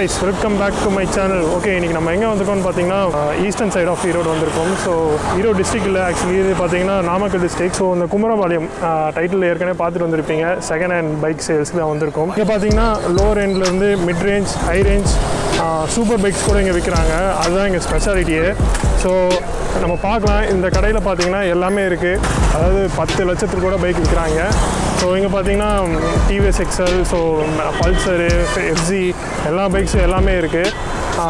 Guys welcome back to my channel okay இன்றைக்கி நம்ம எங்கே வந்திருக்கோம்னு பார்த்தீங்கன்னா ஈஸ்டர்ன் சைட் ஆஃப் ஈரோடு வந்திருக்கோம் ஸோ ஈரோடு டிஸ்ட்ரிக்ட் இல்லை ஆக்சுவலி இது பார்த்தீங்கன்னா நாமக்கல் டிஸ்ட்ரிக்ட் ஸோ இந்த குமரபாளையம் டைட்டில் ஏற்கனவே பார்த்துட்டு வந்திருப்பீங்க செகண்ட் ஹேண்ட் பைக் சேல்ஸ்க்கு தான் வந்திருக்கோம் இங்கே பார்த்தீங்கன்னா லோ ரேஞ்ச்லேருந்து mid range high range super bikes கூட இங்கே விற்கிறாங்க அதுதான் இங்கே ஸ்பெஷாலிட்டியே ஸோ நம்ம பார்க்கலாம் இந்த கடையில் பார்த்தீங்கன்னா எல்லாமே இருக்குது அதாவது பத்து லட்சத்துக்கு கூட பைக் விற்கிறாங்க ஸோ இங்கே பார்த்தீங்கன்னா TVS excel so Pulsar FC எல்லா பைக்ஸும் எல்லாமே இருக்குது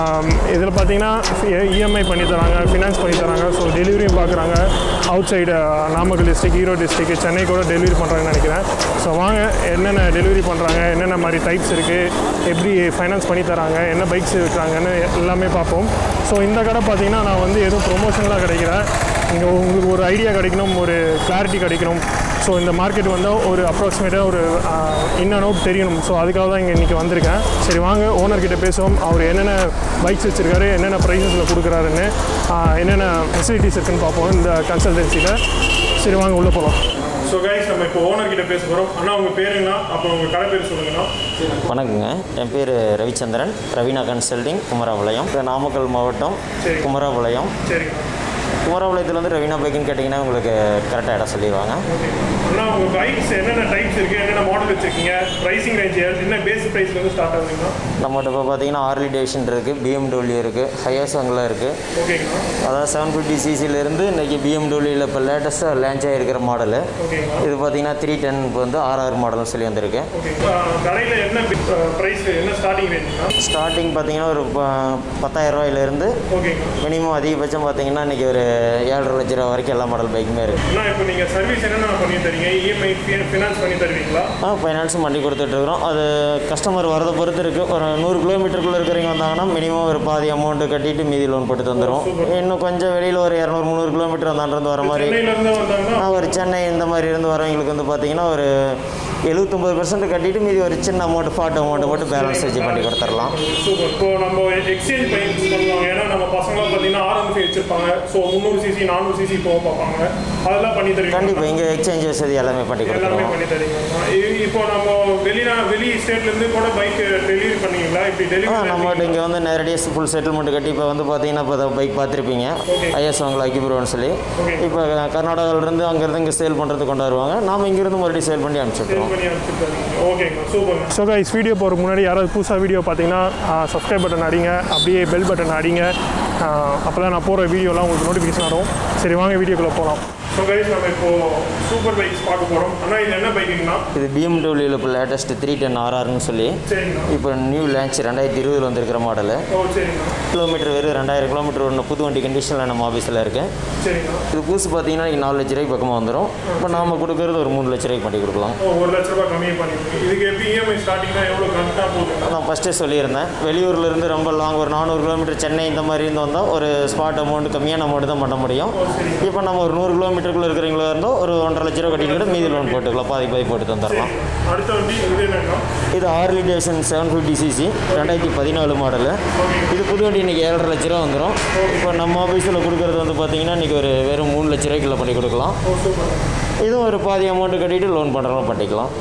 இதில் பார்த்தீங்கன்னா இஎம்ஐ பண்ணி தராங்க ஃபினான்ஸ் பண்ணி தராங்க ஸோ டெலிவரியும் பார்க்குறாங்க outside Namakkal district Erode district Chennai கூட டெலிவரி பண்ணுறாங்கன்னு நினைக்கிறேன் ஸோ வாங்க என்னென்ன டெலிவரி பண்ணுறாங்க என்னென்ன மாதிரி டைப்ஸ் இருக்குது எப்படி ஃபைனான்ஸ் பண்ணி தராங்க என்ன பைக்ஸ் இருக்கிறாங்கன்னு எல்லாமே பார்ப்போம் ஸோ இந்த கடை பார்த்தீங்கன்னா நான் வந்து எதுவும் ப்ரொமோஷனலாக கிடைக்கிறேன் இங்கே உங்களுக்கு ஒரு ஐடியா கிடைக்கணும் ஒரு கிளாரிட்டி கிடைக்கணும் ஸோ இந்த மார்க்கெட் வந்தால் ஒரு அப்ராக்சிமேட்டாக ஒரு இன் அண்ட் அவுட் தெரியணும் ஸோ அதுக்காக தான் இங்கே இன்றைக்கி வந்திருக்கேன் சரி வாங்க ஓனர்கிட்ட பேசுவோம் அவர் என்னென்ன பைக்ஸ் வச்சுருக்காரு என்னென்ன ப்ரைஸஸில் கொடுக்குறாருன்னு ஆஹ், என்னென்ன ஃபெசிலிட்டிஸ் இருக்குன்னு பார்ப்போம் இந்த கன்சல்டன்சியில் சரி வாங்க உள்ளே போகலாம் ஸோ கைஸ் நம்ம இப்போ ஓனர்கிட்ட பேச போகிறோம் அண்ணா உங்கள் பேருங்கண்ணா அப்புறம் உங்கள் கடை பேர் சொல்லுங்கண்ணா வணக்கங்க என் பேர் ரவிச்சந்திரன் ரவீனா கன்சல்டிங் குமராபாளையம் இது நாமக்கல் மாவட்டம் சரி. குமராபாளையம் சரிங்கண்ணா குமராபாளையத்தில் வந்து ரவீனா பைக்குன்னு கேட்டிங்கன்னா உங்களுக்கு கரெக்டாக இடம் சொல்லிடுவாங்க ஓகே அண்ணா உங்கள் பைக்ஸ் என்னென்ன டைப்ஸ் இருக்குது என்னென்ன மாடல் வச்சுருக்கீங்க ப்ரைஸிங் ரேஞ்ச் என்ன பேஸ் ப்ரைஸ்லேருந்து ஸ்டார்ட் ஆகுதுங்கண்ணா நம்மகிட்ட இப்போ பார்த்தீங்கன்னா ஆர்லி டேஷன் இருக்குது பிஎம்டபிள்யூ இருக்குது ஹையர்ஸங்கில் இருக்குது ஓகேங்கண்ணா அதாவது செவன் ஃபிஃப்டி சிசிலேருந்து இன்றைக்கி பிஎம்டபிள்யூவில் இப்போ லேட்டஸ்ட்டாக லான்ச் ஆகிருக்கிற மாடலு ஓகேங்கண்ணா இது பார்த்தீங்கன்னா த்ரீ டென் இப்போ வந்து ஆர்ஆர் மாடல்னு சொல்லி வந்திருக்கு ஓகே கடையில் என்ன ப்ரைஸ் என்ன ஸ்டார்டிங் ரேஞ்சுண்ணா ஸ்டார்டிங் பார்த்தீங்கன்னா ஒரு ப- பத்தாயிரம் ரூபாயிலேருந்து ஓகேங்கண்ணா மினிமம் அதிகபட்சம் பார்த்தீங்கன்னா இன்றைக்கி ஒரு ஏழரை லட்ச ரூபா வரைக்கும் எல்லா மாடல் பைக்குமே இருக்குது அண்ணா இப்போ நீங்கள் சர்வீஸ் என்னென்ன பண்ணி தரீங்க இஎம்ஐ ஃபினான்ஸ் பண்ணி தருவீங்களா ஆ ஃபைனான்ஸும் பண்ணி கொடுத்துட்ருக்குறோம் அது கஸ்டமர் வரதை பொறுத்து இருக்குது ஒரு நூறு கிலோமீட்டருக்குள்ளே இருக்கிறவங்க வந்தாங்கன்னா மினிமம் ஒரு பாதி அமௌண்ட்டு கட்டிட்டு மீதி லோன் போட்டு தந்துடும் இன்னும் கொஞ்சம் வெளியில் ஒரு இரநூறு முந்நூறு கிலோமீட்டர் அந்தாண்டிருந்து வர மாதிரி சென்னையிலேருந்து வந்தாங்கன்னா ஆ, ஒரு சென்னை இந்த மாதிரி இருந்து வரவங்களுக்கு வந்து பார்த்தீங்கன்னா ஒரு எழுபத்தொம்பது பர்சன்ட் கட்டிட்டு மீதி ஒரு சின்ன அமௌண்ட் ஃபார்ட் அமௌண்ட்டு போட்டு பேலன்ஸ் வச்சு பண்ணி கொடுத்துடலாம் சூப்பர் இப்போ நம்ம எக்ஸ்சேஞ்ச் பைக்ஸ் பண்ணுவாங்க ஏன்னா நம்ம பசங்களாம் பார்த்தீங்கன்னா ஆர்எம் வச்சிருப்பாங்க ஸோ முந்நூறு சிசி நானூறு சிசி போக பார்ப்பாங்க அதெல்லாம் பண்ணி தருவீங்க கண்டிப்பாக இங்கே எக்ஸ்சேஞ்ச் வசதி எல்லாமே பண்ணி எல்லாமே கொடுத்துருவோம் பண்ணி தரீங்க இ- இப்போ நம்ம வெளிநா வெளி ஸ்டேட்லேருந்து கூட பைக் டெலிவரி பண்ணீங்களா இப்படி ஆ டெலிவரி நம்மகிட்ட இங்கே வந்து நேரடியாக ஃபுல் செட்டில்மெண்ட் கட்டி இப்போ வந்து பார்த்தீங்கன்னா இப்போ பைக் பார்த்துருப்பீங்க ஐஎஸ் வாங்கல அக்கிபுரோன்னு சொல்லி Okay. இப்போ கர்நாடகாவிலேருந்து அங்கேருந்து இங்கே சேல் பண்ணுறது கொண்டு வருவாங்க நாம் இங்கேருந்து மறுபடியும் சேல் பண்ணி அனுப்பிச்சிட்ருவோம் பண்ணி அனுப்பிச்சிருக்காங்க ஓகேங்க சூப்பர் ஸோ கைஸ் வீடியோ போகிறதுக்கு முன்னாடி யாராவது புதுசாக வீடியோ பார்த்தீங்கன்னா சப்ஸ்கிரைப் பட்டன் அடிங்க அப்படியே பெல் பட்டன் அடிங்க அப்போ தான் நான் போகிற வீடியோலாம் உங்களுக்கு நோட்டிஃபிகேஷன் வரும் சரி வாங்க வீடியோக்குள்ளே போகலாம் ஸோ கைஸ் நம்ம இப்போ சூப்பர் பைக்ஸ் பார்க்க போகிறோம் ஆனால் இது என்ன பைக்குங்கண்ணா இது பிஎம்டபிள்யூவில் இப்போ லேட்டஸ்ட் த்ரீ டென் ஆர்ஆர்னு சொல்லி சரிங்கண்ணா இப்போ நியூ லான்ச் ரெண்டாயிரத்தி இருபதில் வந்திருக்கிற மாடலு ஓ சரிங்கண்ணா கிலோமீட்டர் வெறும் ரெண்டாயிரம் கிலோமீட்டர் ஒன்று புது வண்டி கண்டிஷனில் நம்ம ஆஃபீஸில் இருக்குது சரிங்கண்ணா இது புதுசு பார்த்தீங்கன்னா இன்றைக்கி நாலு லட்ச ரூபாய்க்கு பக்கமாக வந்துடும் இப்போ நாம் கொடுக்குறது ஒரு மூணு லட்ச ரூபாய்க்கு பண்ணி கொடுக்கலாம் ஓ ஒரு லட்ச ரூபாய் கம்மி பண்ணிருக்கீங்க இதுக்கு எப்படி இஎம்ஐ ஸ்டார்டிங்னா எவ்வளோ கரெக்டாக போகுதுங்க நான் ஃபஸ்ட்டே சொல்லியிருந்தேன் வெளியூர்ல இருந்து ரொம்ப லாங் ஒரு நானூறு கிலோமீட்டர் சென்னை இந்த மாதிரி இருந்து வந்தால் ஒரு ஸ்பாட் அமௌண்ட் கம்மியான அமௌண்ட் தான் பண்ண முடியும் இப்போ நம்ம ஒரு நூறு கிலோமீட்டருக்குள்ளே இருக்கிறவங்களா இருந்தோம் ஒரு ஒன்றரை லட்ச ரூபா கட்டிட்டு மீதி லோன் போட்டுக்கலாம் பாதி பாதி போட்டு தந்துடலாம் அடுத்த வண்டி இது என்னன்னா இது ஆர்லி டேஷன் செவன் ஃபிஃப்டி சிசி ரெண்டாயிரத்தி பதினாலு மாடலு இது புது வண்டி இன்றைக்கி ஏழரை லட்ச ரூபா வந்துடும் இப்போ நம்ம ஆஃபீஸில் கொடுக்குறது வந்து பார்த்தீங்கன்னா இன்றைக்கி ஒரு வெறும் மூணு லட்ச ரூபாய்க்குள்ள பண்ணி கொடுக்கலாம் ஓ சூப்பர் இதுவும் ஒரு பாதி அமௌண்ட்டு கட்டிட்டு லோன் பண்ணுறோம் பண்ணிக்கலாம்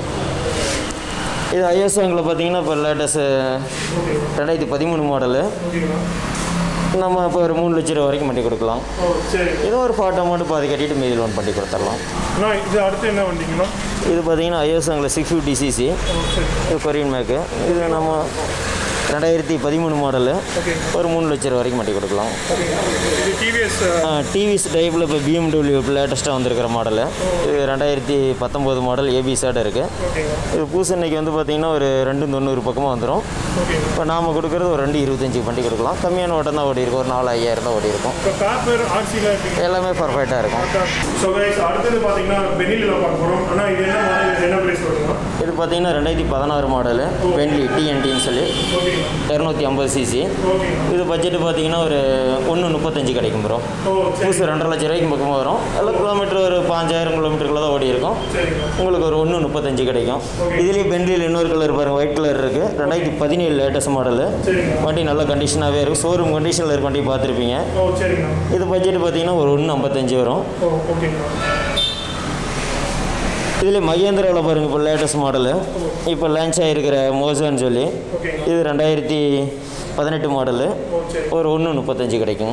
இது ஐஎஸ்ஓங்கில் பார்த்தீங்கன்னா இப்போ லேட்டஸ்ட் ரெண்டாயிரத்தி பதிமூணு மாடலு ஓகேங்களா நம்ம இப்போ ஒரு மூணு லட்ச ரூபா வரைக்கும் பண்ணி கொடுக்கலாம் ஓ சரி இதுவும் ஒரு ஃபார்ட் அமௌண்ட் பாதி கட்டிட்டு மீதி லோன் பண்ணி கொடுத்துடலாம் அண்ணா இது அடுத்து என்ன வண்டிங்கண்ணா இது பார்த்தீங்கன்னா ஐஎஸ்ஓங்கில் சிக்ஸ் ஃபிஃப்டி சிசி ஓ சரி இது கொரியன் மேக்கு இது நம்ம ரெண்டாயிரத்தி பதிமூணு மாடலு ஓகே ஒரு மூணு லட்ச ரூபா வரைக்கும் பண்ணி கொடுக்கலாம் ஓகே இது டிவிஎஸ் டிவிஎஸ் டைப்பில் இப்போ பிஎம்டபிள்யூ இப்போ லேட்டஸ்ட்டாக வந்திருக்கிற மாடலு இது ரெண்டாயிரத்தி பத்தொம்போது மாடல் ஏபி சேட் இருக்குது ஓகேங்க இது பூசு இன்னைக்கு வந்து பார்த்தீங்கன்னா ஒரு ரெண்டு தொண்ணூறு பக்கமாக வந்துடும் ஓகேங்க இப்போ நாம் கொடுக்குறது ஒரு ரெண்டு இருபத்தஞ்சி பண்ணி கொடுக்கலாம் கம்மியான ஓட்டம் தான் ஓடி இருக்கும் ஒரு நாலு ஐயாயிரம் தான் ஓடி இருக்கும் இப்போ பேப்பர் ஆர்சியில் இருக்கீங்க எல்லாமே பர்ஃபெக்டாக இருக்கும் ஸோ கைஸ் அடுத்தது பார்த்தீங்கன்னா பெனிலில் பார்க்க போகிறோம் ஆனால் இது என்ன மாடல் இது என்ன ப்ரைஸ் வருதுண்ணா இது பார்த்தீங்கன்னா ரெண்டாயிரத்தி பதினாறு மாடலு பென்லி டிஎன்டின்னு சொல்லி ஓகேங்க இரநூத்தி ஐம்பது சிசி ஓகேங்க இது பட்ஜெட்டு பார்த்தீங்கன்னா ஒரு ஒன்று முப்பத்தஞ்சு கிடைக்கும் ப்ரோ ஓ சரி புதுசு ரெண்டரை லட்ச ரூபாய்க்கு பக்கமாக வரும் எல்லாம் கிலோமீட்டர் ஒரு பாஞ்சாயிரம் கிலோமீட்டருக்குள்ள தான் ஓடி இருக்கும் சரிங்க உங்களுக்கு ஒரு ஒன்று முப்பத்தஞ்சு கிடைக்கும் இதுலேயே பென்லியில் இன்னொரு கலர் பாருங்க ஒயிட் கலர் இருக்குது ரெண்டாயிரத்தி பதினேழு லேட்டஸ்ட் மாடலு சரிங்க வண்டி நல்ல கண்டிஷனாகவே இருக்கும் ஷோரூம் கண்டிஷனில் இருக்க வண்டி பார்த்துருப்பீங்க ஓ சரிங்கண்ணா இது பட்ஜெட் பார்த்தீங்கன்னா ஒரு ஒன்று ஐம்பத்தஞ்சு வரும் ஓ ஓகேங்கண்ணா இதில் மகேந்திராவில் பாருங்கள் இப்போ லேட்டஸ்ட் மாடலு இப்போ லான்ச் ஆகிருக்கிற மோசோன்னு சொல்லி இது ரெண்டாயிரத்தி பதினெட்டு மாடலு ஒரு ஒன்று முப்பத்தஞ்சு கிடைக்கும்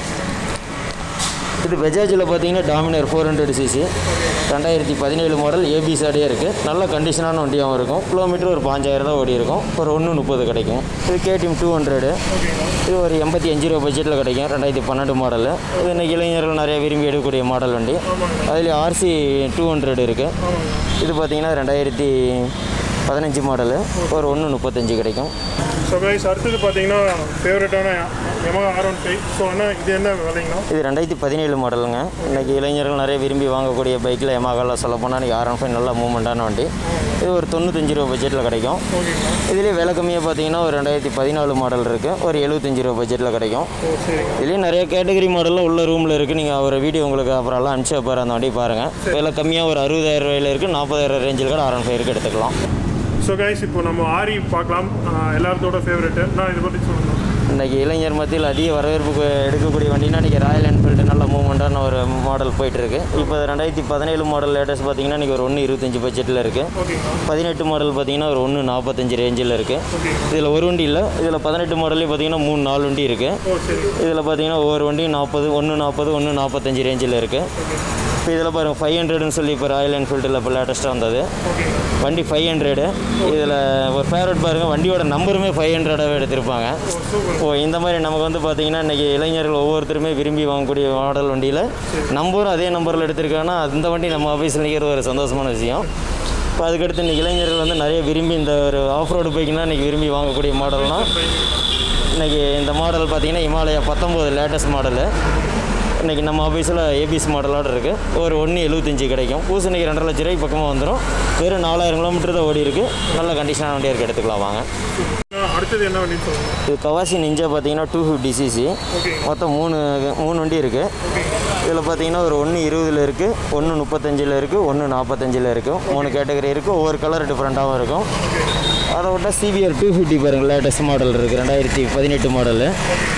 இது பஜாஜில் பார்த்தீங்கன்னா டாமினர் ஃபோர் ஹண்ட்ரட் சிசி ரெண்டாயிரத்தி பதினேழு மாடல் ஏபிசாடியே இருக்குது நல்ல கண்டிஷனான வண்டியாகவும் இருக்கும் கிலோமீட்டர் ஒரு பாஞ்சாயிரம் தான் ஓடி இருக்கும் ஒரு ஒன்று முப்பது கிடைக்கும் இது கேடிஎம் டூ ஹண்ட்ரடு இது ஒரு எண்பத்தி அஞ்சு ரூபா பட்ஜெட்டில் கிடைக்கும் ரெண்டாயிரத்தி பன்னெண்டு மாடலு இது இன்னைக்கு இளைஞர்கள் நிறைய விரும்பி எடுக்கக்கூடிய மாடல் வண்டி அதில் ஆர்சி டூ ஹண்ட்ரட் இருக்குது இது பார்த்தீங்கன்னா ரெண்டாயிரத்தி பதினஞ்சு மாடலு ஒரு ஒன்று முப்பத்தஞ்சு கிடைக்கும் ஸோ கைஸ் அடுத்தது பார்த்தீங்கன்னா ஃபேவரட்டான Yamaha R one five so அண்ணா இது என்ன விலைங்கண்ணா இது ரெண்டாயிரத்தி பதினேழு மாடலுங்க இன்றைக்கி இளைஞர்கள் நிறைய விரும்பி வாங்கக்கூடிய பைக்கில் எமாகாவில் சொல்ல போனால் இன்றைக்கி ஆர் ஒன் ஃபைவ் நல்ல மூவ்மெண்ட்டான வண்டி இது ஒரு தொண்ணூத்தஞ்சு ரூபா பட்ஜெட்டில் கிடைக்கும் ஓகேங்கண்ணா இதுலேயே விலை கம்மியாக பார்த்தீங்கன்னா ஒரு ரெண்டாயிரத்தி பதினாலு மாடல் இருக்குது ஒரு எழுபத்தஞ்சு ரூபா பட்ஜெட்டில் கிடைக்கும் ஓ சரிங்க இதுலேயும் நிறைய கேட்டகரி மாடல்லாம் உள்ள ரூமில் இருக்குது நீங்கள் ஒரு வீடியோ உங்களுக்கு அப்புறம்லாம் அனுப்பிச்சு வைப்பார் அந்த வண்டி பாருங்கள் விலை கம்மியாக ஒரு அறுபதாயிரம் ரூபாயில இருக்குது நாற்பதாயிரம் ரேஞ்சில் கூட ஆர் ஒன் ஃபைவ் எடுத்துக்கலாம் ஸோ கைஸ் இப்போ நம்ம ஆரி பார்க்கலாம் ஆஹ் எல்லாத்தோட ஃபேவரெட்டு நான் இதை பற்றி சொல்லணும் இன்றைக்கி இளைஞர் மத்தியில் அதிக வரவேற்பு கு- எடுக்கக்கூடிய வண்டினா இன்றைக்கி ராயல் என்ஃபீல்டு நல்ல மூவ்மெண்ட்டான ஒரு மாடல் போயிட்டுருக்கு இப்போ ரெண்டாயிரத்தி பதினேழு மாடல் லேட்டஸ்ட் பார்த்தீங்கன்னா இன்றைக்கி ஒரு ஒன்று இருபத்தஞ்சி பட்ஜெட்டில் இருக்குது ஓகேங்கண்ணா பதினெட்டு மாடல் பார்த்தீங்கன்னா ஒரு ஒன்று நாற்பத்தஞ்சு ரேஞ்சில் இருக்குது ஓகேங்க இதில் ஒரு வண்டி இல்லை இதில் பதினெட்டு மாடல்லே பார்த்தீங்கன்னா மூணு நாலு வண்டி இருக்குது ஓ சரி இதில் பார்த்தீங்கன்னா ஒவ்வொரு வண்டியும் நாற்பது ஒன்று நாற்பது ஒன்று நாற்பத்தஞ்சு ரேஞ்சில் இருக்குது இப்போ இதில் பாருங்கள் ஃபைவ் ஹண்ட்ரட்னு சொல்லி இப்போ ராயல் என்ஃபீல்டில் இப்போ லேட்டஸ்ட்டாக வந்தது ஓகேங்க வண்டி ஃபைவ் ஹண்ட்ரடு இதில் ஒரு ஃபேவரட் பாருங்கள் வண்டியோட நம்பருமே ஃபைவ் ஹண்ட்ரடாகவே எடுத்திருப்பாங்க சூப்பர் ஓ இந்த மாதிரி நமக்கு வந்து பார்த்தீங்கன்னா இன்றைக்கி இளைஞர்கள் ஒவ்வொருத்தருமே விரும்பி வாங்கக்கூடிய மாடல் வண்டியில் நம்பரும் அதே நம்பரில் எடுத்திருக்காங்கன்னா அந்த வண்டி நம்ம ஆஃபீஸில் நிற்கிற ஒரு சந்தோஷமான விஷயம் இப்போ அதுக்கடுத்து இன்றைக்கி இளைஞர்கள் வந்து நிறைய விரும்பி இந்த ஒரு ஆஃப் ரோடு பைக்னால் இன்றைக்கி விரும்பி வாங்கக்கூடிய மாடல்னால் இன்றைக்கி இந்த மாடல் பார்த்தீங்கன்னா இமாலயா பத்தொம்போது லேட்டஸ்ட் மாடலு இன்றைக்கி நம்ம ஆஃபீஸில் ஏபிஎஸ் மாடலோடு இருக்குது ஒரு ஒன்று எழுபத்தஞ்சு கிடைக்கும் பூசணிக்கு ரெண்டரை லட்ச ரூபாய்க்கு பக்கமாக வந்துடும் வெறும் நாலாயிரம் கிலோமீட்டர் தான் ஓடி இருக்குது நல்ல கண்டிஷனான வண்டியாக இருக்குது எடுத்துக்கலாம் வாங்க அடுத்தது என்ன வண்டின்னு சொல்லுங்க இது கவாசி நிஞ்சா பார்த்தீங்கன்னா டூ ஃபிஃப்டி சிசி ஓகேங்க மொத்தம் மூணு மூணு வண்டி இருக்குது இதில் பார்த்தீங்கன்னா ஒரு ஒன்று இருபதில் இருக்குது ஒன்று முப்பத்தஞ்சில் இருக்குது ஒன்று நாற்பத்தஞ்சில் இருக்குது மூணு கேட்டகரி இருக்குது ஒவ்வொரு கலர் டிஃப்ரெண்ட்டாகவும் இருக்கும் அதை விட்டால் சிபிஆர் டூ ஃபிஃப்டி பாருங்கள் லேட்டஸ்ட் மாடல் இருக்குது ரெண்டாயிரத்தி பதினெட்டு மாடலு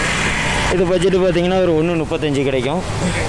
இது பட்ஜெட்டு பார்த்தீங்கன்னா ஒரு ஒன்று முப்பத்தஞ்சு கிடைக்கும்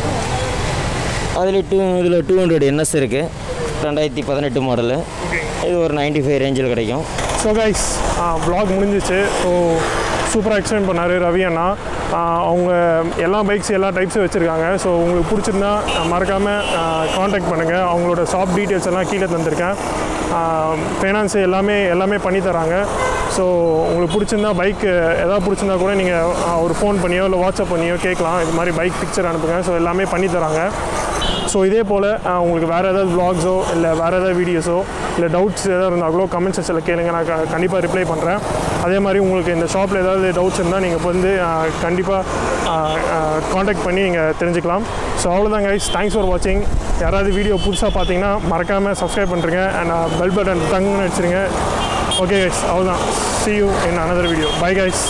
அதில் டூ இதில் டூ ஹண்ட்ரட் என்எஸ் இருக்குது ரெண்டாயிரத்தி பதினெட்டு மாடலு இது ஒரு 95 ஃபைவ் ரேஞ்சில் கிடைக்கும் ஸோ கைஸ் vlog முடிஞ்சிச்சு ஸோ சூப்பராக எக்ஸ்பிளைன் பண்ணார் ரவி அண்ணா ஆஹ் அவங்க எல்லா பைக்ஸ் எல்லா டைப்ஸும் வச்சுருக்காங்க ஸோ உங்களுக்கு பிடிச்சிருந்தா மறக்காமல் காண்டாக்ட் பண்ணுங்கள் அவங்களோட ஷாப் டீட்டெயில்ஸ் எல்லாம் கீழே தந்திருக்கேன் ஃபைனான்ஸ் எல்லாமே எல்லாமே பண்ணி தராங்க ஸோ உங்களுக்கு பிடிச்சிருந்தா பைக் எதாவது பிடிச்சிருந்தா கூட நீங்கள் ஒரு ஃபோன் பண்ணியோ இல்லை வாட்ஸ்அப் பண்ணியோ கேட்கலாம் இது மாதிரி பைக் பிக்சர் அனுப்புங்க ஸோ எல்லாமே பண்ணி தராங்க ஸோ இதே போல் உங்களுக்கு வேறு ஏதாவது vlogs-ஓ இல்லை வேறு ஏதாவது வீடியோஸோ இல்லை டவுட்ஸ் ஏதாவது இருந்தாங்களோ கமெண்ட் செக்ஷனில் கேளுங்க நான் கண்டிப்பாக ரிப்ளை பண்ணுறேன் அதே மாதிரி உங்களுக்கு இந்த ஷாப்பில் ஏதாவது டவுட்ஸ் இருந்தால் நீங்கள் இப்போ வந்து கண்டிப்பாக காண்டாக்ட் பண்ணி நீங்கள் தெரிஞ்சுக்கலாம் ஸோ அவ்வளோதான் கைஸ் தேங்க்ஸ் ஃபார் வாட்சிங் யாராவது வீடியோ புதுசாக பார்த்தீங்கன்னா மறக்காமல் சப்ஸ்கிரைப் பண்ணுறேங்க அண்ட் பெல் பட்டன் தங்குன்னு வச்சுருங்க ஓகே கைஸ் அவ்வளோதான் see you in another video bye guys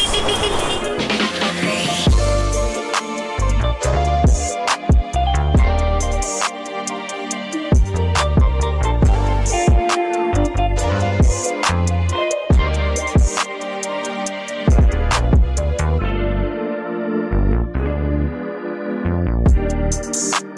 Thank